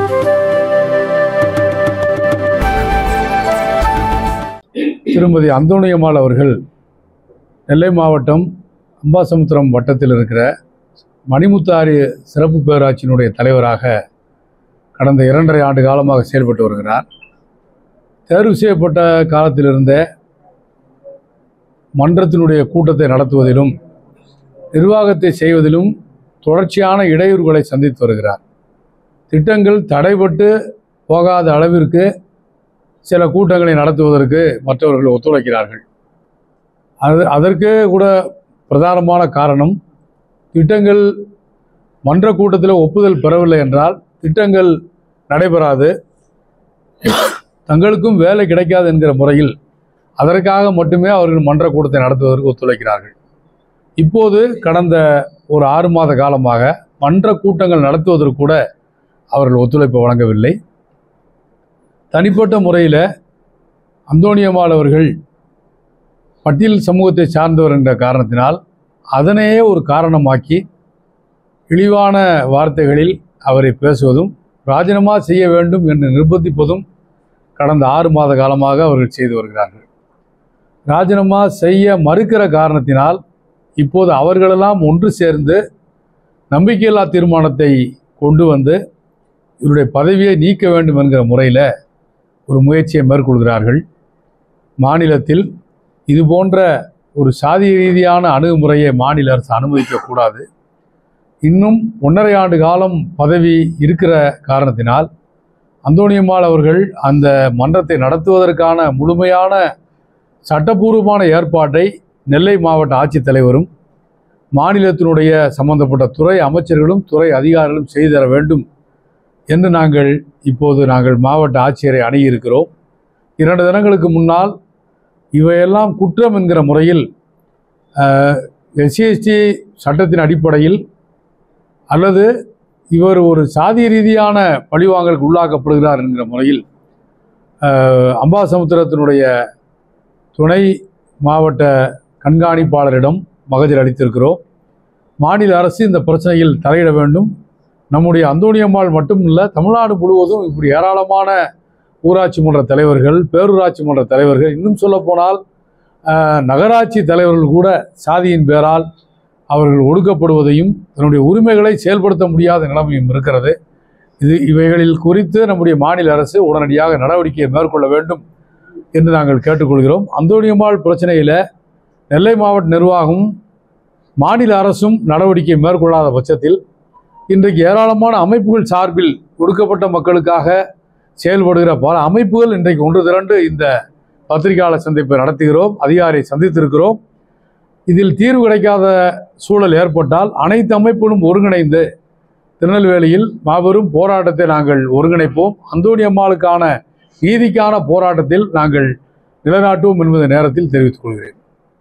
திருமதி அந்தோணியம்மாள் அவர்கள் நெல்லை மாவட்டம் அம்பாசமுத்திரம் வட்டத்தில் இருக்கிற மணிமுத்தாறு சிறப்பு பேராட்சியினுடைய தலைவராக கடந்த இரண்டரை ஆண்டு காலமாக செயல்பட்டு வருகிறார் தேர்வு செய்யப்பட்ட காலத்திலிருந்தே மன்றத்தினுடைய கூட்டத்தை நடத்துவதிலும் நிர்வாகத்தை செய்வதிலும் தொடர்ச்சியான இடையூறுகளை சந்தித்து வருகிறார் திட்டங்கள் தடைபட்டு போகாத அளவிற்கு சில கூட்டங்களை நடத்துவதற்கு மற்றவர்கள் ஒத்துழைக்கிறார்கள் அது அதற்கு கூட பிரதானமான காரணம் திட்டங்கள் மன்ற கூட்டத்தில் ஒப்புதல் பெறவில்லை என்றால் திட்டங்கள் நடைபெறாது தங்களுக்கும் வேலை கிடைக்காது என்கிற முறையில் அதற்காக மட்டுமே அவர்கள் மன்ற கூட்டத்தை நடத்துவதற்கு ஒத்துழைக்கிறார்கள் இப்போது கடந்த ஒரு ஆறு மாத காலமாக மன்ற கூட்டங்கள் நடத்துவதற்கு கூட அவர்கள் ஒத்துழைப்பு வழங்கவில்லை தனிப்பட்ட முறையில் அந்தோணியம்மாள் அவர்கள் பட்டியல் சமூகத்தை சார்ந்தவர் என்ற காரணத்தினால் அதனையே ஒரு காரணமாக்கி இழிவான வார்த்தைகளில் அவரை பேசுவதும் ராஜினாமா செய்ய வேண்டும் என்று நிர்பந்திப்பதும் கடந்த ஆறு மாத காலமாக அவர்கள் செய்து வருகிறார்கள் ராஜினாமா செய்ய மறுக்கிற காரணத்தினால் இப்போது அவர்களெல்லாம் ஒன்று சேர்ந்து நம்பிக்கையில்லா தீர்மானத்தை கொண்டு வந்து இவருடைய பதவியை நீக்க வேண்டும் என்கிற முறையில் ஒரு முயற்சியை மேற்கொள்கிறார்கள் மாநிலத்தில் இது போன்ற ஒரு சாதி ரீதியான அணுகுமுறையை மாநில அரசு அனுமதிக்கக்கூடாது இன்னும் ஒன்றரை ஆண்டு காலம் பதவி இருக்கிற காரணத்தினால் அந்தோணியம்மாள் அவர்கள் அந்த மன்றத்தை நடத்துவதற்கான முழுமையான சட்டபூர்வமான ஏற்பாட்டை நெல்லை மாவட்ட ஆட்சித்தலைவரும் மாநிலத்தினுடைய சம்பந்தப்பட்ட துறை அமைச்சர்களும் துறை அதிகாரிகளும் செய்து தர வேண்டும் என்று நாங்கள் இப்போது நாங்கள் மாவட்ட ஆட்சியரை அணுகியிருக்கிறோம் இரண்டு தினங்களுக்கு முன்னால் இவையெல்லாம் குற்றம் என்கிற முறையில் எஸ்சிஎஸ்டி சட்டத்தின் அடிப்படையில் அல்லது இவர் ஒரு சாதி ரீதியான பழிவாங்கலுக்கு உள்ளாக்கப்படுகிறார் என்கிற முறையில் அஹ், அம்பாசமுத்திரத்தினுடைய துணை மாவட்ட கண்காணிப்பாளரிடம் மகஜர் அளித்திருக்கிறோம் மாநில அரசு இந்த பிரச்சனையில் தலையிட வேண்டும் நம்முடைய அந்தோணியம்மாள் மட்டும் இல்லை தமிழ்நாடு முழுவதும் இப்படி ஏராளமான ஊராட்சி மன்ற தலைவர்கள் பேரூராட்சி மன்ற தலைவர்கள் இன்னும் சொல்லப்போனால் அஹ், நகராட்சி தலைவர்கள் கூட சாதியின் பேரால் அவர்கள் ஒடுக்கப்படுவதையும் தன்னுடைய உரிமைகளை செயல்படுத்த முடியாத நிலைமையும் இருக்கிறது இது இவைகளில் குறித்து நம்முடைய மாநில அரசு உடனடியாக நடவடிக்கையை மேற்கொள்ள வேண்டும் என்று நாங்கள் கேட்டுக்கொள்கிறோம் அந்தோணியம்மாள் பிரச்சனையில் நெல்லை மாவட்ட நிர்வாகமும் மாநில அரசும் நடவடிக்கை மேற்கொள்ளாத பட்சத்தில் இன்றைக்கு ஏராளமான அமைப்புகள் சார்பில் ஒடுக்கப்பட்ட மக்களுக்காக செயல்படுகிற பல அமைப்புகள் இன்றைக்கு ஒன்று திரண்டு இந்த பத்திரிகையாளர் சந்திப்பை நடத்துகிறோம் அதிகாரியை சந்தித்திருக்கிறோம் இதில் தீர்வு கிடைக்காத சூழல் ஏற்பட்டால் அனைத்து அமைப்புகளும் ஒருங்கிணைந்து திருநெல்வேலியில் மாபெரும் போராட்டத்தை நாங்கள் ஒருங்கிணைப்போம் அந்தோணி அம்மாளுக்கான நீதிக்கான போராட்டத்தில் நாங்கள் நிலைநாட்டுவோம் என்பதை நேரத்தில் தெரிவித்துக் கொள்கிறேன்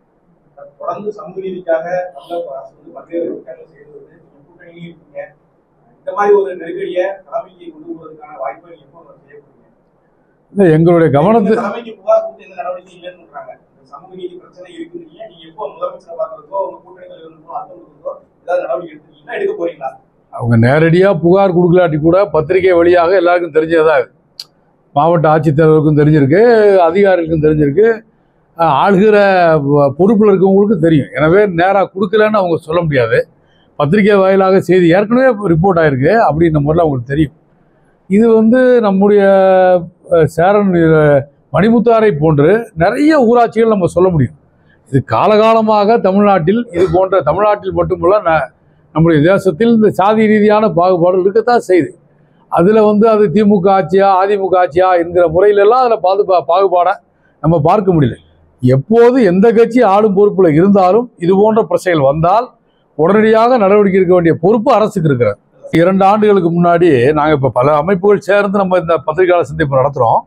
தொடர்ந்து சமூக நீதிக்காக தமிழக அரசு வந்து பல்வேறு திட்டங்கள் செய்து வருது நீங்க கூட்டணியிலே இருக்கீங்க இந்த மாதிரி ஒரு நெருக்கடியை தலைமைக்கு கொண்டு போவதற்கான வாய்ப்பை நீங்க எப்போ செய்ய போறீங்க இல்லை எங்களுடைய கவனத்து இந்த தலைமைக்கு புகார் கொடுத்து எந்த நடவடிக்கை இல்லைன்னு சொல்றாங்க இந்த சமூக நீதி பிரச்சனை இருக்குறீங்க நீங்க எப்போ முதலமைச்சரை பார்க்கறதுக்கோ உங்க கூட்டணி தலைவர்களுக்கோ அர்த்தங்களுக்கோ ஏதாவது நடவடிக்கை எடுத்துக்கீங்களா எடுக்க போறீங்களா அவங்க நேரடியாக புகார் கொடுக்கலாட்டி கூட பத்திரிகை வழியாக எல்லாருக்கும் தெரிஞ்சதா மாவட்ட ஆட்சித்தலைவருக்கும் தெரிஞ்சிருக்கு அதிகாரிகளுக்கும் தெரிஞ்சிருக்கு அஹ் ஆளுகிற வ- பொறுப்புல இருக்கவங்களுக்கும் தெரியும் எனவே நேராக கொடுக்கலன்னு அவங்க சொல்ல முடியாது பத்திரிகை வாயிலாக செய்தி ஏற்கனவே ரிப்போர்ட் ஆயிருக்கு அப்படின்ற முறையில் அவங்களுக்கு தெரியும் இது வந்து நம்முடைய அஹ், சேரன் அஹ், மணிமுத்தாரை போன்று நிறைய ஊராட்சிகள் நம்ம சொல்ல முடியும் இது காலகாலமாக தமிழ்நாட்டில் இது போன்ற தமிழ்நாட்டில் மட்டுமல்ல ந- நம்முடைய தேசத்தில் இந்த சாதி ரீதியான பாகுபாடுகள் இருக்கத்தான் செய்யுது அதில் வந்து அது திமுக ஆட்சியா அதிமுக ஆட்சியா என்கிற முறையிலெல்லாம் அதில் பாது பாகுபாடை நம்ம பார்க்க முடியல எப்போது எந்த கட்சி ஆளும் பொறுப்பில் இருந்தாலும் இது போன்ற பிரச்சனைகள் வந்தால் உடனடியாக நடவடிக்கை எடுக்க வேண்டிய பொறுப்பு அரசுக்கு இருக்கிறது இரண்டு ஆண்டுகளுக்கு முன்னாடி நாங்கள் இப்போ பல அமைப்புகள் சேர்ந்து நம்ம இந்த பத்திரிகையாளர் சந்திப்பு நடத்துகிறோம்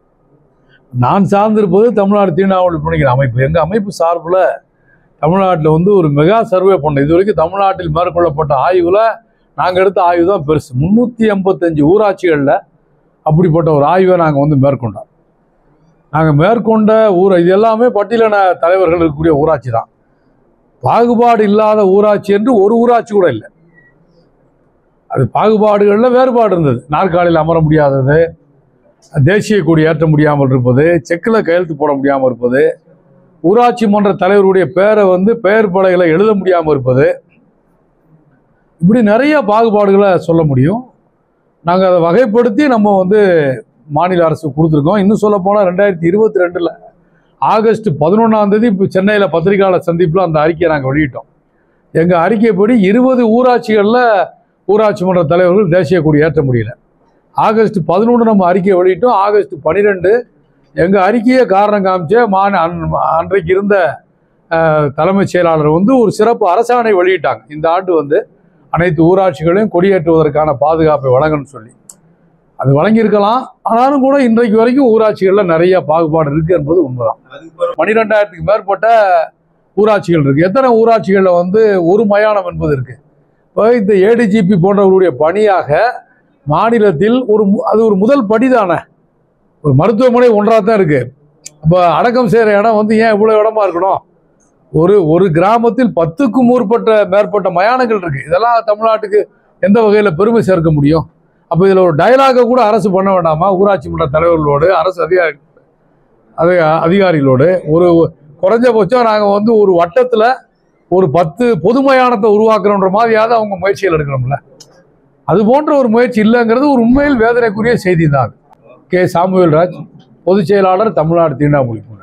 நான் சார்ந்திருப்பது தமிழ்நாடு தீண்டாவளி பணிக்கிற அமைப்பு எங்கள் அமைப்பு சார்பில் தமிழ்நாட்டில் வந்து ஒரு மெகா சர்வே பண்ணோம் இது வரைக்கும் தமிழ்நாட்டில் மேற்கொள்ளப்பட்ட ஆய்வில் நாங்கள் எடுத்த ஆய்வு தான் பெருசு முந்நூற்றி எண்பத்தஞ்சு ஊராட்சிகளில் அப்படிப்பட்ட ஒரு ஆய்வை நாங்கள் வந்து மேற்கொண்டோம் நாங்கள் மேற்கொண்ட ஊர் இது எல்லாமே பட்டியலின தலைவர்கள் இருக்கக்கூடிய ஊராட்சி தான் பாகுபாடு இல்லாத ஊராட்சி என்று ஒரு ஊராட்சி கூட இல்லை அது பாகுபாடுகளில் வேறுபாடு இருந்தது நாற்காலியில் அமர முடியாதது தேசிய கொடி ஏற்ற முடியாமல் இருப்பது செக்கில் கையெழுத்து போட முடியாமல் இருப்பது ஊராட்சி மன்ற தலைவருடைய பெயரை வந்து பெயர் பலகையில் எழுத முடியாமல் இருப்பது இப்படி நிறைய பாகுபாடுகளை சொல்ல முடியும் நாங்கள் அதை வகைப்படுத்தி நம்ம வந்து மாநில அரசு கொடுத்துருக்கோம் இன்னும் சொல்ல போனால் ரெண்டாயிரத்தி இருபத்தி ரெண்டில் ஆகஸ்ட் பதினொன்றாம் தேதி இப்போ சென்னையில் பத்திரிகையாளர் சந்திப்பில் அந்த அறிக்கையை நாங்கள் வெளியிட்டோம் எங்கள் அறிக்கைப்படி இருபது ஊராட்சிகளில் ஊராட்சி மன்ற தலைவர்கள் தேசிய கொடி ஏற்ற முடியல ஆகஸ்ட் பதினொன்று நம்ம அறிக்கையை வெளியிட்டோம் ஆகஸ்ட் பன்னிரெண்டு எங்கள் அறிக்கையை காரணம் காமிச்ச மான அன்- அன்றைக்கு இருந்த அஹ், தலைமைச் செயலாளர் வந்து ஒரு சிறப்பு அரசாணை வெளியிட்டாங்க இந்த ஆண்டு வந்து அனைத்து ஊராட்சிகளையும் கொடியேற்றுவதற்கான பாதுகாப்பை வழங்கணும்னு சொல்லி அது வழங்கியிருக்கலாம் ஆனாலும் கூட இன்றைக்கு வரைக்கும் ஊராட்சிகளில் நிறைய பாகுபாடு இருக்குது என்பது உண்மைதான் அது இப்ப பன்னிரெண்டாயிரத்துக்கு மேற்பட்ட ஊராட்சிகள் இருக்கு எத்தனை ஊராட்சிகளில் வந்து ஒரு மயானம் என்பது இருக்கு இப்போ இந்த ஏடிஜிபி போன்றவர்களுடைய பணியாக மாநிலத்தில் ஒரு மு- அது ஒரு முதல் படி தானே ஒரு மருத்துவமனை ஒன்றாக தான் இருக்கு அப்போ அடக்கம் செய்கிற இடம் வந்து ஏன் இவ்வளோ இடமா இருக்கணும் ஒரு ஒரு கிராமத்தில் பத்துக்கும் மேற்பட்ட மேற்பட்ட மயானங்கள் இருக்கு இதெல்லாம் தமிழ்நாட்டுக்கு எந்த வகையில் பெருமை சேர்க்க முடியும் அப்போ இதில் ஒரு டயலாகை கூட அரசு பண்ண வேண்டாமா ஊராட்சி மன்ற தலைவர்களோடு அரசு அதிகாரி அது அதிகாரிகளோடு ஒரு குறைஞ்சபட்சம் நாங்கள் வந்து ஒரு வட்டத்தில் ஒரு பத்து பொது மயானத்தை உருவாக்குறோன்ற மாதிரியாவது அவங்க முயற்சிகள் எடுக்கணும்ல அது போன்ற ஒரு முயற்சி இல்லைங்கிறது ஒரு உண்மையில் வேதனைக்குரிய செய்தி தான் கே சாமுவேல் ராஜ் பொதுச் செயலாளர் தமிழ்நாடு தீண்டாமொழி